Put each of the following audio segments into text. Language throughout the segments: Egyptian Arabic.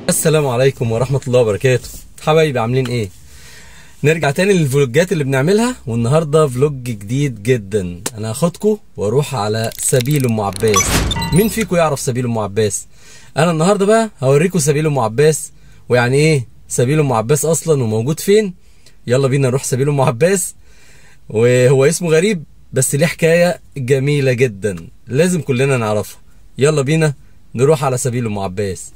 السلام عليكم ورحمة الله وبركاته حبايبي عاملين ايه نرجع تاني للفلوجات اللي بنعملها والنهاردة فلوج جديد جدا انا هاخدكم واروح على سبيل ام عباس مين فيكم يعرف سبيل ام عباس انا النهاردة بقى هوريكم سبيل ام عباس ويعني ايه سبيل ام عباس اصلا وموجود فين يلا بينا نروح سبيل ام عباس وهو اسمه غريب بس ليه حكاية جميلة جدا لازم كلنا نعرفها يلا بينا نروح على سبيل ام عباس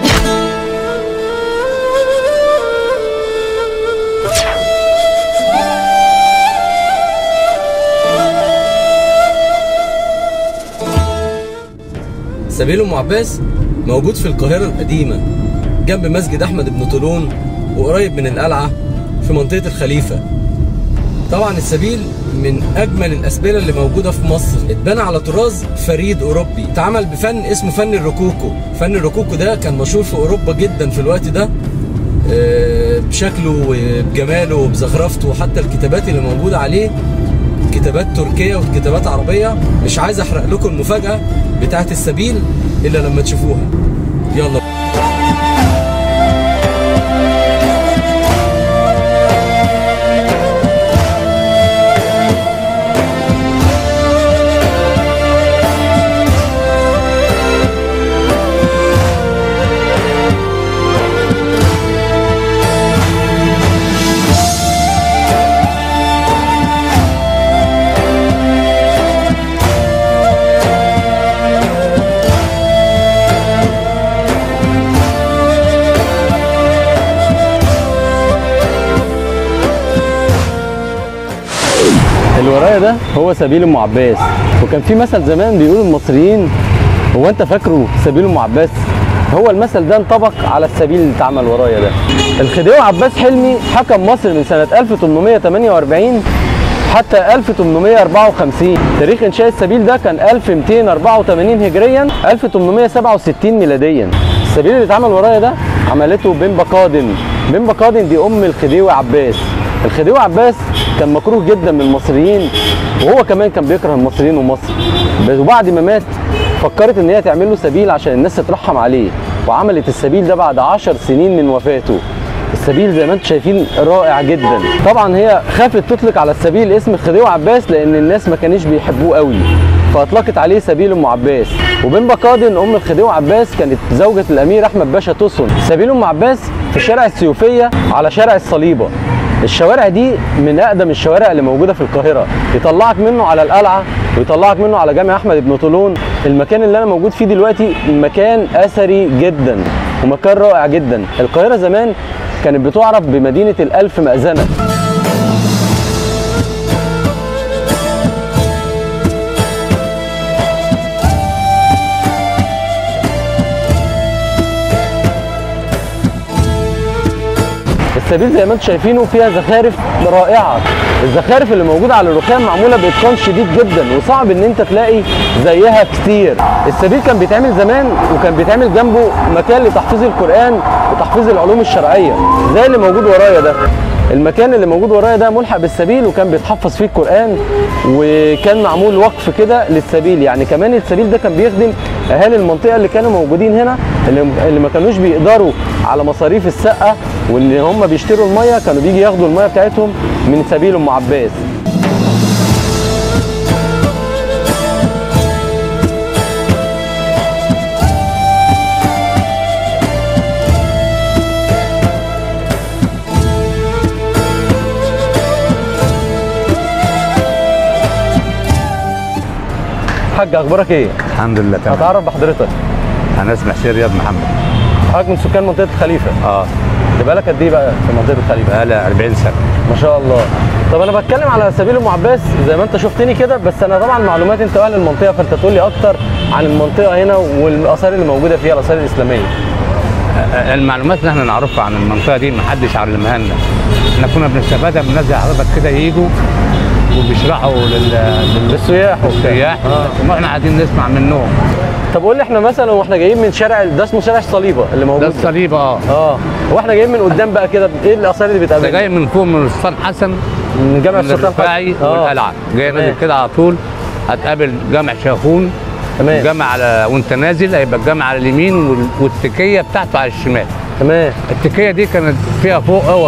سبيل ام عباس موجود في القاهرة القديمة جنب مسجد أحمد بن طولون وقريب من القلعة في منطقة الخليفة طبعا السبيل من أجمل الأسبلة اللي موجودة في مصر اتبنى على طراز فريد أوروبي اتعمل بفن اسمه فن الركوكو فن الركوكو ده كان مشهور في أوروبا جدا في الوقت ده آه، بشكله وبجماله وبزخرفته وحتى الكتابات اللي موجودة عليه كتابات تركية وكتابات عربية مش عايز أحرق لكم المفاجأة بتاعت السبيل إلا لما تشوفوها يلا اللي ورايا ده هو سبيل ام عباس وكان في مثل زمان بيقول المصريين هو انت فاكره سبيل ام عباس هو المثل ده انطبق على السبيل اللي اتعمل ورايا ده الخديوي عباس حلمي حكم مصر من سنة 1848 حتى 1854 تاريخ انشاء السبيل ده كان 1284 هجريا 1867 ميلاديا السبيل اللي اتعمل ورايا ده عملته بمبا قادن بمبا قادن دي ام الخديوي عباس الخديوي عباس كان مكروه جدا من المصريين وهو كمان كان بيكره المصريين ومصر وبعد ما مات فكرت ان هي تعمل له سبيل عشان الناس تترحم عليه وعملت السبيل ده بعد عشر سنين من وفاته السبيل زي ما انتم شايفين رائع جدا طبعا هي خافت تطلق على السبيل اسم الخديوي عباس لان الناس ما كانوش بيحبوه قوي فاطلقت عليه سبيل ام عباس وبن بقادن ام الخديوي عباس كانت زوجة الامير احمد باشا توسن سبيل ام عباس في شارع السيوفية على شارع الصليبة الشوارع دي من اقدم الشوارع اللي موجوده في القاهره يطلعك منه على القلعه ويطلعك منه على جامع احمد بن طولون المكان اللي انا موجود فيه دلوقتي مكان اثري جدا ومكان رائع جدا القاهره زمان كانت بتعرف بمدينه الالف مأذنه السبيل زي ما انتم شايفينه فيها زخارف رائعه الزخارف اللي موجوده على الرخام معموله باتقان شديد جدا وصعب ان انت تلاقي زيها كتير السبيل كان بيتعمل زمان وكان بيتعمل جنبه مكان لتحفيظ القران وتحفيظ العلوم الشرعيه زي اللي موجود ورايا ده المكان اللي موجود ورايا ده ملحق بالسبيل وكان بيتحفظ فيه القران وكان معمول وقف كده للسبيل يعني كمان السبيل ده كان بيخدم اهالي المنطقه اللي كانوا موجودين هنا اللي, اللي ما كانوش بيقدروا على مصاريف السقه واللي هم بيشتروا الميه كانوا بيجي ياخدوا الميه بتاعتهم من سبيل ام عباس حاج اخبارك ايه؟ الحمد لله تمام هتعرف بحضرتك انا اسمي حسين رياض محمد حضرتك من سكان منطقه الخليفه اه انت بقالك قد ايه بقى في منطقه الخليفه؟ بقالي 40 سنه ما شاء الله طب انا بتكلم على سبيل ام عباس زي ما انت شفتني كده بس انا طبعا معلومات انت اهل المنطقه فانت تقول لي اكتر عن المنطقه هنا والاثار اللي موجوده فيها الاثار الاسلاميه آه، المعلومات اللي احنا نعرفها عن المنطقه دي ما حدش علمها لنا احنا كنا بنستفادها من ناس زي حضرتك كده يجوا وبيشرحوا لل... لل... للسياح وبتاع للسياح آه. واحنا قاعدين نسمع منهم طب قول لي احنا مثلا واحنا جايين من شارع ده اسمه شارع الصليبه اللي موجود ده الصليب اه اه واحنا جايين من قدام بقى كده ايه الاثار اللي ده بتقابلنا جاي من فوق من السلطان حسن من جامع من السلطان الرفاعي آه. والقلعه جاي تمام. نازل كده على طول هتقابل جامع شاخون تمام. الجامع على وانت نازل هيبقى الجامع على اليمين وال- والتكيه بتاعته على الشمال تمام التكيه دي كانت فيها فوق اوض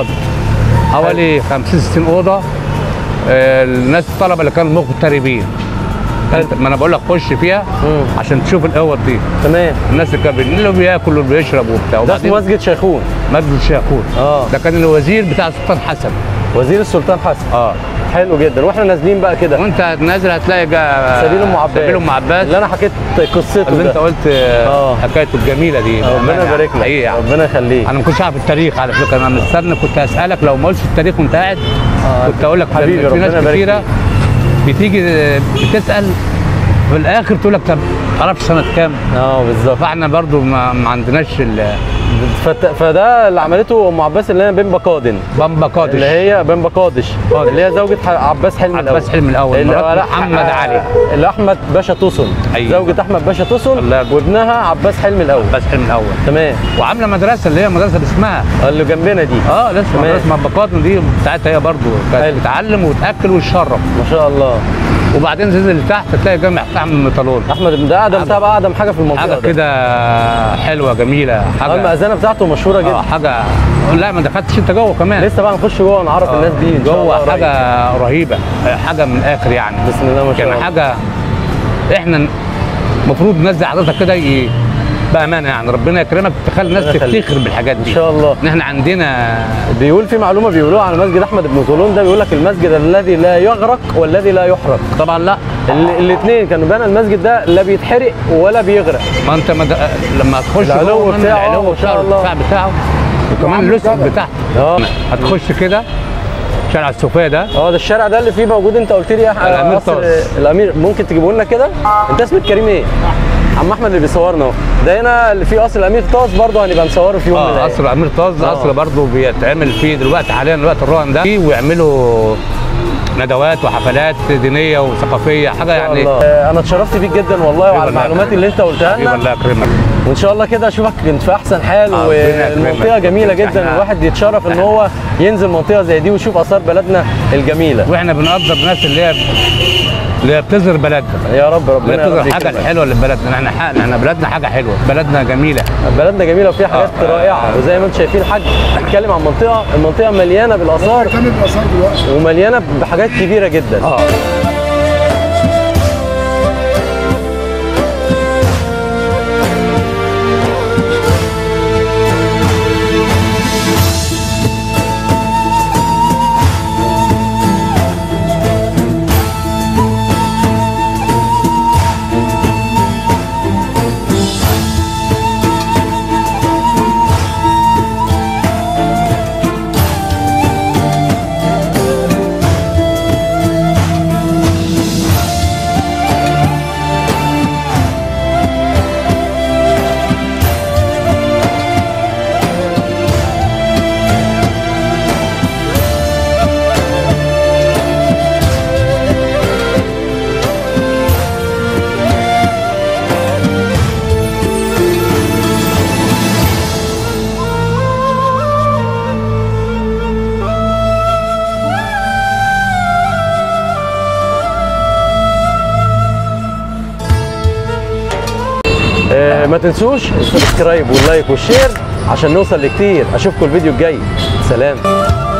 حوالي 50 60 اوضه آه، الناس الطلبه اللي كانوا مغتربين أنت- ما انا بقول لك خش فيها مم. عشان تشوف الاوض دي تمام الناس اللي كانوا اللي بياكل واللي بيشرب وبتاع ده اسمه وبعدين مسجد شيخون مسجد شيخون اه ده كان الوزير بتاع السلطان حسن وزير السلطان حسن اه حلو جدا واحنا نازلين بقى كده وانت نازل هتلاقي جا سبيل ام عباس سبيل ام عباس اللي انا حكيت قصته اللي ده انت قلت آه. حكايته الجميله دي ربنا بأمانة يبارك لك حقيقي يعني. ربنا يخليك انا ما كنتش عارف التاريخ على فكره انا مستني كنت اسالك لو ما قلتش التاريخ وانت قاعد آه، كنت اقول لك حبيبي، لأن في ناس ربنا يبارك كتيره بتيجي بتسال في الاخر تقول لك طب عرفت سنه كام اه بالظبط فاحنا برضو ما, ما عندناش ال- فت... فده اللي عملته ام عباس اللي هي بنبا قادن بامبا قادش اللي هي بنبا قادش قادش. اللي هي زوجة ح- عباس حلمي الاول عباس حلمي الأول، اللي- مرات لا، محمد آه، علي. اللي احمد باشا توسن أيوة. زوجة احمد باشا توسن الله يرحمه. وابنها عباس حلمي الاول عباس حلمي الاول تمام وعامله مدرسه اللي هي مدرسه باسمها اللي جنبنا دي اه لسه تمام. مدرسه بامبا قادم دي بتاعتها هي برضو حلو. كانت بتعلم وتاكل وتشرب ما شاء الله وبعدين تنزل لتحت تلاقي جامع احمد المطلون احمد بن ده اقدم تبع اقدم حاجه في المنطقه حاجه ده. كده حلوه جميله اه حاجه المأذنه بتاعته مشهوره اه جدا حاجه لا ما دخلتش انت جوه كمان لسه بقى نخش جوه ونعرف الناس دي ان شاء الله جوه قريب. حاجه رهيبه حاجه من الاخر يعني بسم الله ما شاء يعني الله حاجه احنا المفروض الناس زي حضرتك كده ي- بامانه يعني ربنا يكرمك تخلي الناس ربنا يخليك. تفتخر بالحاجات دي ان شاء الله ان احنا عندنا بيقول في معلومه بيقولوها على مسجد احمد بن طولون ده بيقول لك المسجد الذي لا يغرق والذي لا يحرق طبعا لا الاثنين كانوا بنى المسجد ده لا بيتحرق ولا بيغرق ما انت مد... لما تخش العلو جوه من بتاعه، العلو ما شاء بتاعه الله. الارتفاع بتاعه وكمان الاسود بتاعته اه هتخش كده شارع السوفيه ده اه ده الشارع ده اللي فيه موجود انت قلت لي يا ح- الأمير قصر- طاز. الامير ممكن تجيبه لنا كده انت اسمك كريم ايه عم احمد اللي بيصورنا اهو ده هنا اللي فيه قصر الامير طاز برضه هنبقى نصوره في يوم من اه الأيام. قصر الامير طاز آه. قصر برضه بيتعمل فيه دلوقتي حاليا الوقت الراهن ده فيه ويعملوا ندوات وحفلات دينيه وثقافيه حاجه إن شاء يعني الله. آه، انا اتشرفت بيك جدا والله وعلى الله المعلومات يكرمك. اللي انت قلتها حبيبي لنا الله يكرمك وان شاء الله كده اشوفك انت في احسن حال آه، ربنا يكرمك. والمنطقه جميله جدا إحنا- الواحد يتشرف ان هو ينزل منطقه زي دي ويشوف اثار بلدنا الجميله واحنا بنقدر الناس اللي هي اللي هي بتظهر بلدنا يا رب اللي ربنا هي بتظهر يرضيك حاجه يكرمك. الحلوه لبلدنا احنا حقنا احنا بلدنا حاجه حلوه بلدنا جميله بلدنا جميله وفيها حاجات آه. رائعه وزي ما انتم شايفين الحاج بيتكلم عن منطقه المنطقه مليانه بالاثار كانت الاثار دلوقتي ومليانه بحاجات كبيره جدا اه آه ما تنسوش السبسكرايب واللايك والشير عشان نوصل لكتير اشوفكم الفيديو الجاي سلام